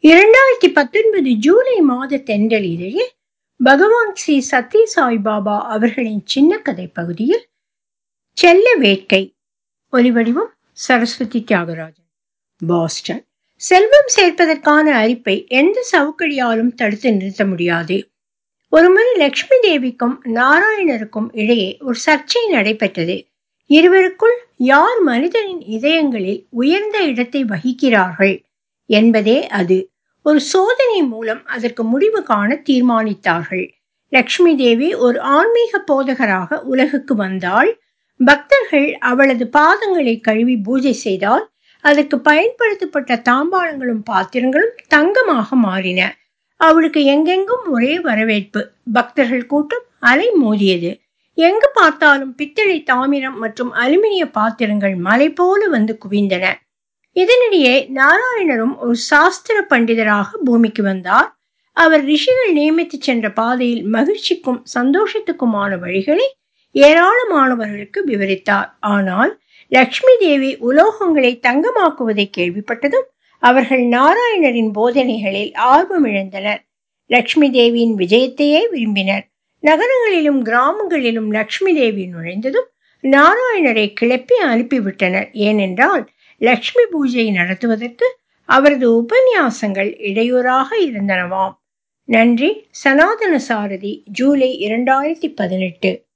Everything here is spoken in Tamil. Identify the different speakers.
Speaker 1: இரண்டாயிரத்தி பத்தொன்பது ஜூலை மாத தென்றல் இதழில் பகவான் ஸ்ரீ சத்ய சாய் பாபா அவர்களின் சின்ன கதை பகுதியில் செல்ல வேட்கை ஒலிவடிவம் சரஸ்வதி தியாகராஜன் பாஸ்டன் செல்வம் சேர்ப்பதற்கான அரிப்பை எந்த சவுக்கடியாலும் தடுத்து நிறுத்த முடியாது ஒருமுறை லட்சுமி தேவிக்கும் நாராயணருக்கும் இடையே ஒரு சர்ச்சை நடைபெற்றது இருவருக்குள் யார் மனிதனின் இதயங்களில் உயர்ந்த இடத்தை வகிக்கிறார்கள் என்பதே அது ஒரு சோதனை மூலம் அதற்கு முடிவு காண தீர்மானித்தார்கள் லக்ஷ்மி தேவி ஒரு ஆன்மீக போதகராக உலகுக்கு வந்தால் பக்தர்கள் அவளது பாதங்களை கழுவி பூஜை செய்தால் அதற்கு பயன்படுத்தப்பட்ட தாம்பாளங்களும் பாத்திரங்களும் தங்கமாக மாறின அவளுக்கு எங்கெங்கும் ஒரே வரவேற்பு பக்தர்கள் கூட்டம் அலை மோதியது எங்கு பார்த்தாலும் பித்தளை தாமிரம் மற்றும் அலுமினிய பாத்திரங்கள் மலை போல வந்து குவிந்தன இதனிடையே நாராயணரும் ஒரு சாஸ்திர பண்டிதராக பூமிக்கு வந்தார் அவர் ரிஷிகள் நியமித்து சென்ற பாதையில் மகிழ்ச்சிக்கும் சந்தோஷத்துக்குமான வழிகளை ஏராளமானவர்களுக்கு விவரித்தார் ஆனால் லக்ஷ்மி தேவி உலோகங்களை தங்கமாக்குவதை கேள்விப்பட்டதும் அவர்கள் நாராயணரின் போதனைகளில் ஆர்வமிழந்தனர் லக்ஷ்மி தேவியின் விஜயத்தையே விரும்பினர் நகரங்களிலும் கிராமங்களிலும் லக்ஷ்மி தேவி நுழைந்ததும் நாராயணரை கிளப்பி அனுப்பிவிட்டனர் ஏனென்றால் லக்ஷ்மி பூஜை நடத்துவதற்கு அவரது உபன்யாசங்கள் இடையூறாக இருந்தனவாம் நன்றி சனாதன சாரதி ஜூலை இரண்டாயிரத்தி பதினெட்டு